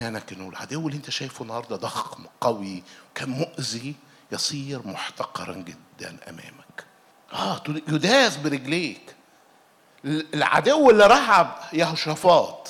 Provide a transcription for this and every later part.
ايمانك انه العدو اللي انت شايفه النهارده ضخم قوي كان مؤذي يصير محتقرا جدا امامك اه يداس برجليك العدو اللي رحب يهوشافاط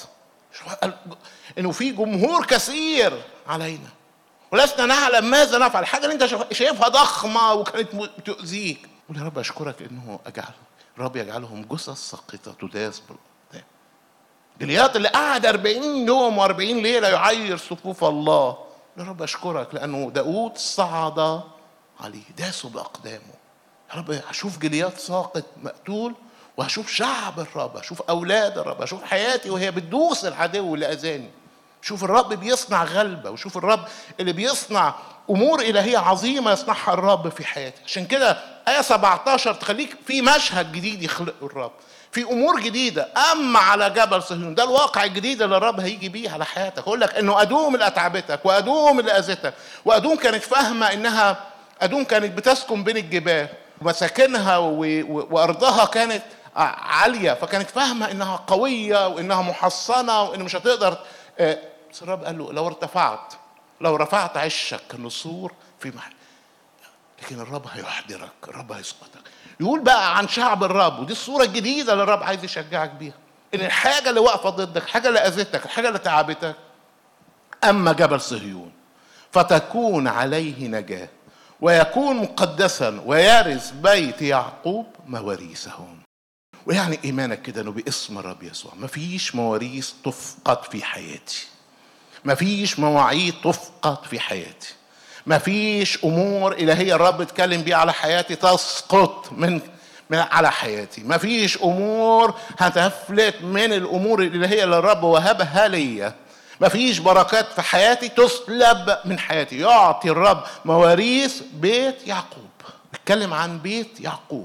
انه في جمهور كثير علينا ولسنا نعلم ماذا نفعل الحاجه اللي انت شايفها ضخمه وكانت تؤذيك قول يا رب اشكرك انه اجعل الرب يجعلهم جثث ساقطه تداس بالاقدام جليات اللي قعد 40 يوم و40 ليله يعير صفوف الله يا رب اشكرك لانه داود صعد عليه داسوا باقدامه يا رب اشوف جليات ساقط مقتول وهشوف شعب الرب اشوف اولاد الرب اشوف حياتي وهي بتدوس العدو اللي اذاني شوف الرب بيصنع غلبه وشوف الرب اللي بيصنع امور الهيه عظيمه يصنعها الرب في حياتي عشان كده ايه 17 تخليك في مشهد جديد يخلقه الرب في امور جديده اما على جبل صهيون ده الواقع الجديد اللي الرب هيجي بيه على حياتك اقول لك انه ادوم اللي اتعبتك وادوم اللي اذتك وادوم كانت فاهمه انها ادوم كانت بتسكن بين الجبال ومساكنها وارضها كانت عاليه فكانت فاهمه انها قويه وانها محصنه وان مش هتقدر بس الرب قال له لو ارتفعت لو رفعت عشك كنسور في محل لكن الرب هيحضرك الرب هيسقطك يقول بقى عن شعب الرب ودي الصوره الجديده اللي الرب عايز يشجعك بيها ان الحاجه اللي واقفه ضدك الحاجه اللي اذتك الحاجه اللي تعبتك اما جبل صهيون فتكون عليه نجاه ويكون مقدسا ويرث بيت يعقوب مواريثهم ويعني ايمانك كده انه باسم الرب يسوع مفيش مواريث تفقد في حياتي مفيش مواعيد تفقد في حياتي مفيش امور الهيه الرب اتكلم بيها على حياتي تسقط من من على حياتي مفيش امور هتفلت من الامور الالهيه اللي الرب وهبها ليا مفيش بركات في حياتي تسلب من حياتي يعطي الرب مواريث بيت يعقوب اتكلم عن بيت يعقوب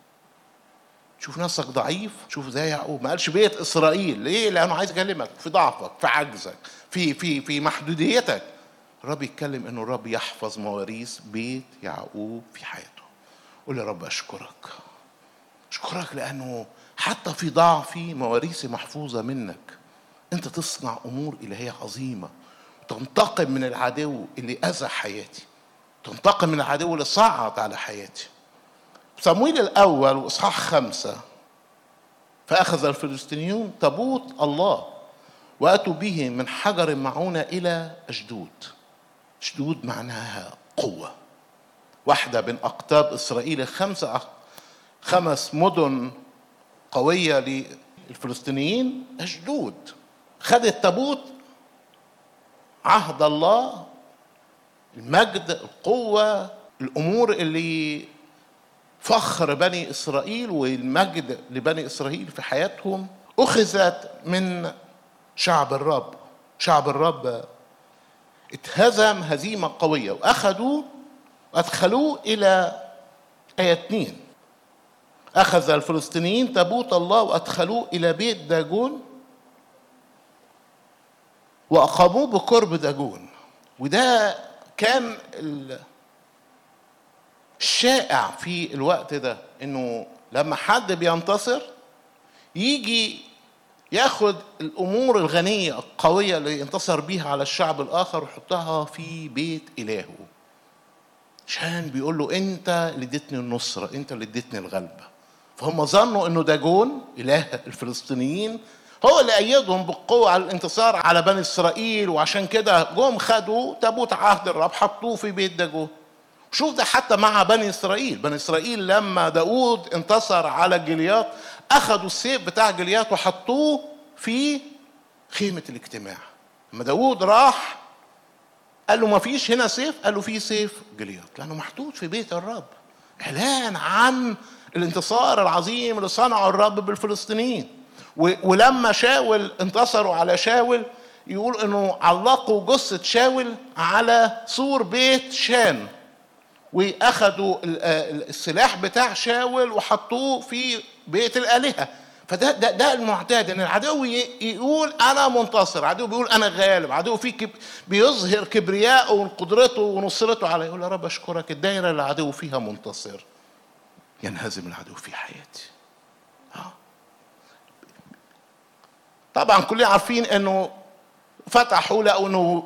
شوف نفسك ضعيف شوف زي يعقوب ما قالش بيت اسرائيل ليه لانه عايز يكلمك في ضعفك في عجزك في في في محدوديتك الرب يتكلم انه الرب يحفظ مواريث بيت يعقوب في حياته قول يا رب اشكرك اشكرك لانه حتى في ضعفي مواريثي محفوظه منك انت تصنع امور الهيه عظيمه تنتقم من العدو اللي اذى حياتي تنتقم من العدو اللي صعد على حياتي صمويل الأول وإصحاح خمسة فأخذ الفلسطينيون تابوت الله وأتوا به من حجر معونة إلى أشدود أشدود معناها قوة واحدة من أقطاب إسرائيل خمسة خمس مدن قوية للفلسطينيين أشدود خد التابوت عهد الله المجد القوة الأمور اللي فخر بني اسرائيل والمجد لبني اسرائيل في حياتهم اخذت من شعب الرب شعب الرب اتهزم هزيمه قويه واخذوا ادخلوه الى ايه اثنين اخذ الفلسطينيين تابوت الله وادخلوه الى بيت داجون واقاموه بقرب داجون وده كان الشائع في الوقت ده انه لما حد بينتصر يجي ياخد الامور الغنيه القويه اللي ينتصر بيها على الشعب الاخر ويحطها في بيت الهه عشان بيقول له انت اللي اديتني النصره انت اللي اديتني الغلبه فهم ظنوا انه داجون اله الفلسطينيين هو اللي ايدهم بالقوه على الانتصار على بني اسرائيل وعشان كده جم خدوا تابوت عهد الرب حطوه في بيت داجون شوف ده حتى مع بني اسرائيل بني اسرائيل لما داود انتصر على جليات اخذوا السيف بتاع جليات وحطوه في خيمة الاجتماع لما داود راح قال له ما فيش هنا سيف قال له في سيف جليات لانه محطوط في بيت الرب اعلان عن الانتصار العظيم اللي صنعه الرب بالفلسطينيين ولما شاول انتصروا على شاول يقول انه علقوا جثة شاول على سور بيت شان واخدوا السلاح بتاع شاول وحطوه في بيت الالهه فده ده, ده المعتاد ان العدو يقول انا منتصر عدو بيقول انا غالب عدو في كب بيظهر كبرياءه وقدرته ونصرته على يقول يا رب اشكرك الدايره اللي العدو فيها منتصر ينهزم العدو في حياتي طبعا كلنا عارفين انه فتحوا لقوا انه